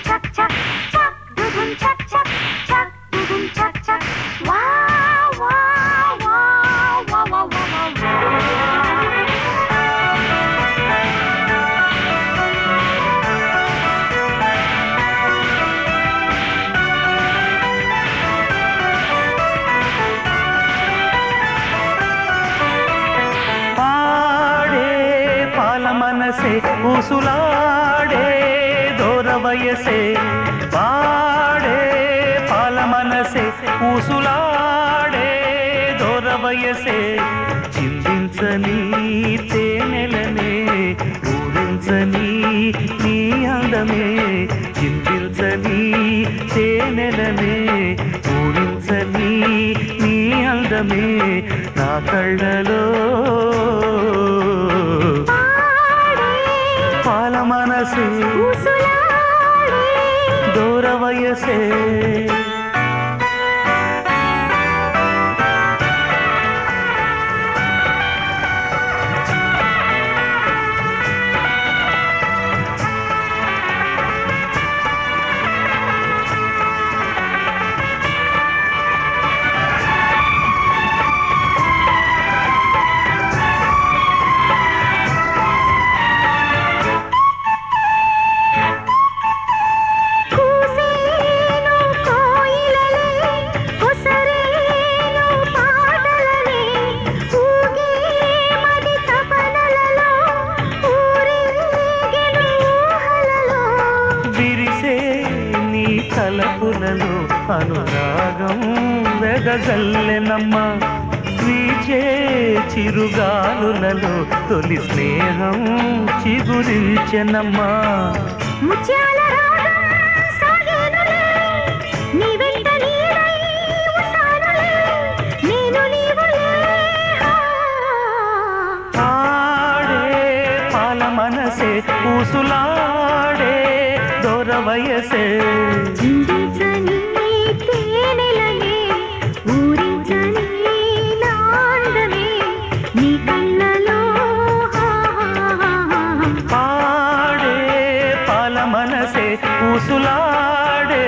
చక్ చక్ చక్ డుడుం చక్ చక్ చక్ డుడుం చక్ చక్ wow wow wow wow wow wow wow పాడే పాల మనసే ఊసులాడే దూర వయసే పాడే పాల మనసే ఊసులాడే దూర వయసే చిందించని తేనెలనే ఊరించని నీ అందమే చిందించని తేనెలనే ఊరించని నీ అందమే నా కళ్ళలో పాల మనసే దూర వయసే కూసేను కోయిలలే కొసరేను పాటలనే ఊగే మది తపనలలో ఊరేగెను ఊహలలో విరిసే నీ తలపులలో అనురాగం వెదజల్లెనమ్మ వీచే చిరుగాలులలో తొలి స్నేహం చిగురించెనమ్మా ముత్యాల రాగం సాగేనులే నీ వెంట నీడై ఉంటానులే నేను నీవులే ఆడే పాల మనసే ఊసులాడే దొర వయసే చిందించని తేనెలనే ఊరించని నాందమే నీ కళ్ళలో పాడే పాల మనసే ఊసులాడే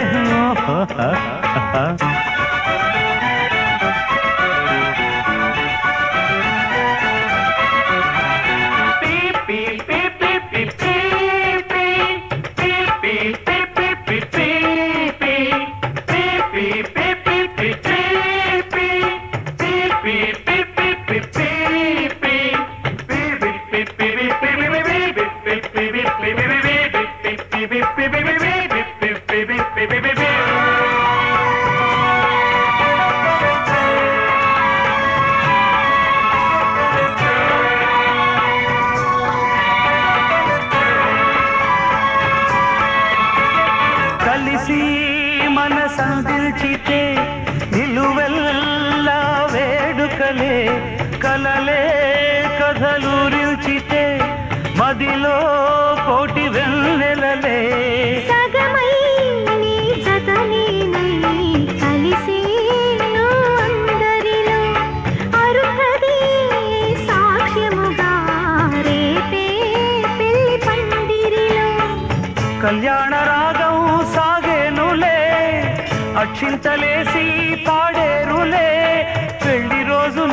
కలిసి మన సందిల్చితే నిలువెల్లా వేడుకలే కలలే కథలూరిల్చితే మదిలో కోటి వెన్నెలలే సగమై నీ జతనేనై కలిసేను అందరిలో అరుహది సాక్ష్యముగా రేపే పెళ్లి పందిరిలో కళ్యాణ రాగం సాగేనులే అక్షింతలేసి పాడేరులే పెళ్లి రోజున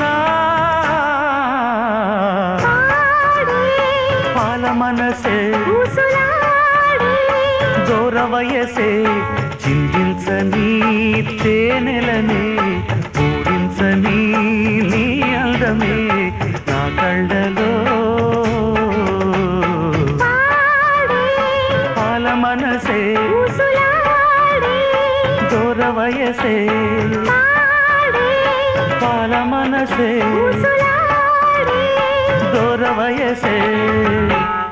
పాడే పాల మనసే ఊసులాడే దూర వయసే చిందించని తేనెలనే పూరించని నీ అందమే నా కళ్ళలో పాడే పాల మనసే ఊసులాడే దూర వయసే పాడే పాల మనసే ఊసులాడే దూర వయసే